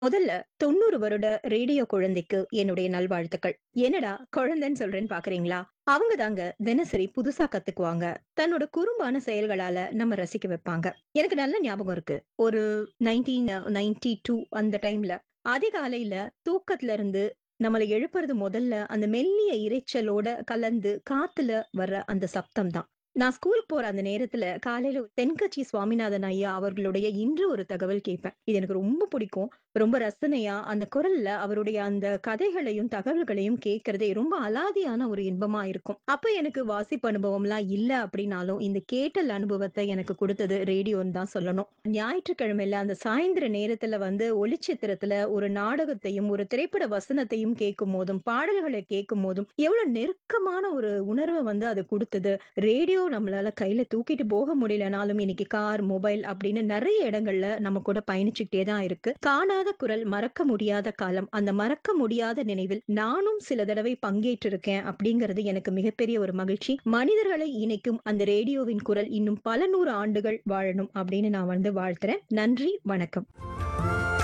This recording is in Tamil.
முதல்ல 90 வருட ரேடியோ குழந்தைக்கு என்னுடைய நல்வாழ்த்துக்கள். என்னடா குழந்தைன்னு சொல்றேன்னு பார்க்குறீங்களா? அவங்க தாங்க தினசரி புதுசா கத்துக்குவாங்க. தன்னோட குறும்பான செயல்களால நம்ம ரசிக்க வைப்பாங்க. எனக்கு நல்ல ஞாபகம் இருக்கு. ஒரு 1992 அந்த டைம்ல அதிகாலையில தூக்கத்துல இருந்து நம்மள எழுப்புறது முதல்ல அந்த மெல்லிய இரைச்சலோட கலந்து காத்துல வர்ற அந்த சப்தம் தான். நான் ஸ்கூலுக்கு போற அந்த நேரத்துல காலையில தென்கட்சி சுவாமிநாதன் ஐயா அவர்களுடைய இன்று ஒரு தகவல் கேட்பேன். இது எனக்கு ரொம்ப பிடிக்கும். ரொம்ப ரசனையா அந்த குரல்ல அவருடைய அந்த கதைகளையும், தகவல்களையும் கேட்கிறதே ரொம்ப அலாதியான ஒரு இன்பமா இருக்கும். அப்ப எனக்கு வாசிப்பு அனுபவம்லாம் இல்ல அப்படின்னாலும், இந்த கேட்டல் அனுபவத்த எனக்கு குடுத்தது ரேடியோன்னு தான் சொல்லணும். ஞாயிற்றுக்கிழமையில அந்த சாயந்திர நேரத்துல வந்து ஒளிச்சித்திரத்துல ஒரு நாடகத்தையும், ஒரு திரைப்பட வசனத்தையும் கேட்கும்போதும், பாடல்கள கேட்கும்போதும், எவ்வளவு நெருக்கமான ஒரு உணர்வ வந்து அது குடுத்தது. ரேடியோ நம்மளால கையில தூக்கிட்டு போக முடியலனாலும் இன்னைக்கு கார், மொபைல் அப்படின்னு நெறைய இடங்கள்ல நம்ம கூட பயணிச்சுக்கிட்டே தான் இருக்கு. காணாத குரல் மறக்க முடியாத காலம். அந்த மறக்க முடியாத நினைவில் நானும் சில தடவை பங்கேற்றிருக்கேன் அப்படிங்கிறது எனக்கு மிகப்பெரிய ஒரு மகிழ்ச்சி. மனிதர்களை இணைக்கும் அந்த ரேடியோவின் குரல் இன்னும் பல நூறு ஆண்டுகள் வாழணும் அப்படின்னு நான் வந்து வாழ்த்துறேன். நன்றி, வணக்கம்.